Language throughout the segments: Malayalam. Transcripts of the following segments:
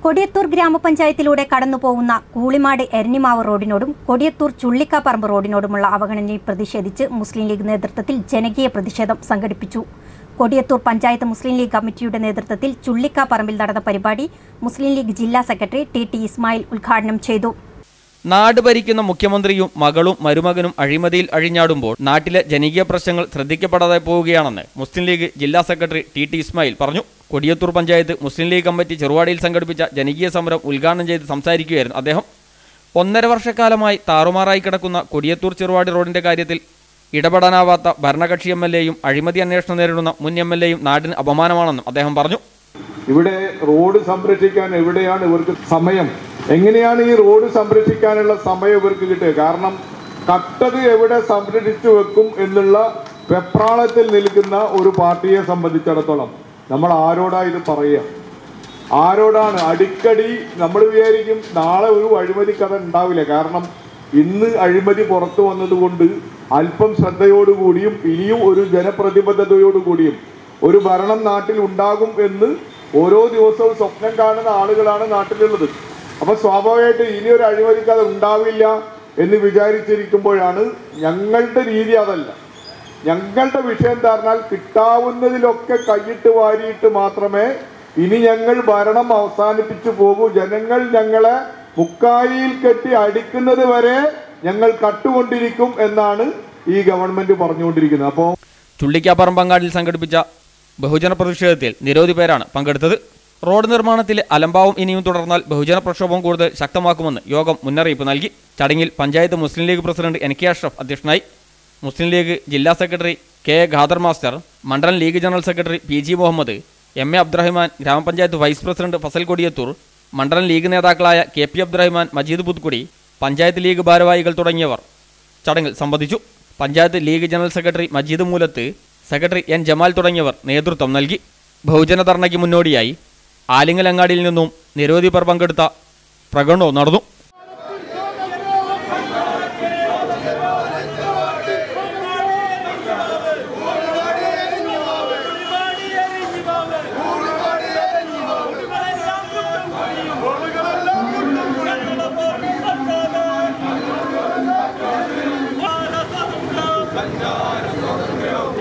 കൊടിയത്തൂർ ഗ്രാമപഞ്ചായത്തിലൂടെ കടന്നുപോകുന്ന കൂളിമാട് എരണിമാവ് റോഡിനോടും കൊടിയത്തൂർ ചുള്ളിക്കാപ്പറമ്പ് റോഡിനോടുമുള്ള അവഗണനയിൽ പ്രതിഷേധിച്ച് മുസ്ലിം ലീഗ് നേതൃത്വത്തിൽ ജനകീയ പ്രതിഷേധം സംഘടിപ്പിച്ചു കൊടിയത്തൂർ പഞ്ചായത്ത് മുസ്ലിം ലീഗ് കമ്മിറ്റിയുടെ നേതൃത്വത്തിൽ ചുള്ളിക്കാപ്പറമ്പിൽ നടന്ന പരിപാടി മുസ്ലിം ലീഗ് ജില്ലാ സെക്രട്ടറി ടി ടി ഇസ്മായിൽ ഉദ്ഘാടനം ചെയ്തു നാട് ഭരിക്കുന്ന മുഖ്യമന്ത്രിയും മകളും മരുമകനും അഴിമതിയിൽ അഴിഞ്ഞാടുമ്പോൾ നാട്ടിലെ ജനകീയ പ്രശ്നങ്ങൾ ശ്രദ്ധിക്കപ്പെടാതെ പോവുകയാണെന്ന് മുസ്ലിം ലീഗ് ജില്ലാ സെക്രട്ടറി ടി ടി ഇസ്മായിൽ പറഞ്ഞു കൊടിയത്തൂർ പഞ്ചായത്ത് മുസ്ലിം ലീഗ് കമ്മിറ്റി ചെറുവാടിയിൽ സംഘടിപ്പിച്ച ജനകീയ സമരം ഉദ്ഘാടനം ചെയ്ത് സംസാരിക്കുകയായിരുന്നു അദ്ദേഹം ഒന്നര വർഷക്കാലമായി താറുമാറായി കിടക്കുന്ന കൊടിയത്തൂർ ചെറുവാടി റോഡിന്റെ കാര്യത്തിൽ ഇടപെടാനാവാത്ത ഭരണകക്ഷി എം എൽ എയും അഴിമതി അന്വേഷണം നേരിടുന്ന മുൻ എം എൽ എയും നാടിന് അപമാനമാണെന്നും അദ്ദേഹം പറഞ്ഞു ഇവിടെ റോഡ് സംരക്ഷിക്കാൻ എവിടെയാണ് ഇവർക്ക് സമയം എങ്ങനെയാണ് ഈ റോഡ് സംരക്ഷിക്കാനുള്ള സമയം ഇവർക്ക് കിട്ടുക കാരണം കട്ടത് എവിടെ സംരക്ഷിച്ചു വെക്കും എന്നുള്ള വെപ്രാളത്തിൽ നിൽക്കുന്ന ഒരു പാർട്ടിയെ സംബന്ധിച്ചിടത്തോളം നമ്മൾ ആരോടാ ഇത് പറയുക ആരോടാണ് അടിക്കടി നമ്മൾ വിചാരിക്കും നാളെ ഒരു അഴിമതി കഥ ഉണ്ടാവില്ല കാരണം ഇന്ന് അഴിമതി പുറത്തു വന്നതുകൊണ്ട് അല്പം ശ്രദ്ധയോടുകൂടിയും ഇനിയും ഒരു ജനപ്രതിബദ്ധതയോടുകൂടിയും ഒരു ഭരണം നാട്ടിൽ ഉണ്ടാകും എന്ന് ഓരോ ദിവസവും സ്വപ്നം കാണുന്ന ആളുകളാണ് നാട്ടിലുള്ളത് അപ്പൊ സ്വാഭാവികമായിട്ട് ഇനി ഒരു അഴിമതി കഥ ഉണ്ടാവില്ല എന്ന് വിചാരിച്ചിരിക്കുമ്പോഴാണ് ഞങ്ങളുടെ രീതി അതല്ല ഞങ്ങളുടെ വിഷയം എന്താ പറഞ്ഞാൽ കിട്ടാവുന്നതിലൊക്കെ കൈയിട്ട് വാരിയിട്ട് മാത്രമേ ഇനി ഞങ്ങൾ ഭരണം അവസാനിപ്പിച്ചു പോകൂ ജനങ്ങൾ ഞങ്ങളെ മുക്കാലിയിൽ കെട്ടി അടിക്കുന്നത് വരെ ഞങ്ങൾ കട്ടുകൊണ്ടിരിക്കും എന്നാണ് ഈ ഗവൺമെന്റ് പറഞ്ഞുകൊണ്ടിരിക്കുന്നത് അപ്പോൾ ചുള്ളിക്കാപ്പറമ്പങ്ങാടിൽ സംഘടിപ്പിച്ച ബഹുജന പ്രതിഷേധത്തിൽ നിരവധി പേരാണ് പങ്കെടുത്തത് റോഡ് നിർമ്മാണത്തിൽ അലംഭാവം ഇനിയും തുടർന്നാൽ ബഹുജന പ്രക്ഷോഭം കൂടുതൽ ശക്തമാക്കുമെന്ന് യോഗം മുന്നറിയിപ്പ് നൽകി ചടങ്ങിൽ panchayat Muslim League president N K Ashraf അധ്യക്ഷനായി മുസ്ലിം ലീഗ് ജില്ലാ secretary K A Khader master മണ്ഡലം League general secretary P G Muhammad M A Abdurahman ഗ്രാമപഞ്ചായത്ത് വൈസ് പ്രസിഡന്റ് ഫസൽ കൊടിയത്തൂർ മണ്ഡലം ലീഗ് നേതാക്കളായ കെ പി അബ്ദുറഹ്മാൻ മജീദ് പുതുക്കുടി പഞ്ചായത്ത് ലീഗ് ഭാരവാഹികൾ തുടങ്ങിയവർ ചടങ്ങിൽ സംബന്ധിച്ചു panchayat League general secretary Majeed Moolath secretary N Jamal തുടങ്ങിയവർ നേതൃത്വം നൽകി ബഹുജന ധർണയ്ക്ക് മുന്നോടിയായി ആലിങ്ങലങ്ങാടിയിൽ നിന്നും നിരവധി പേർ പങ്കെടുത്ത പ്രകടനവും നടന്നു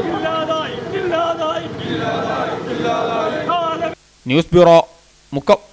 ഇല്ലാതായി ഇല്ലാതായി ഇല്ലാതായി ന്യൂസ് ബ്യൂറോ മുക്കം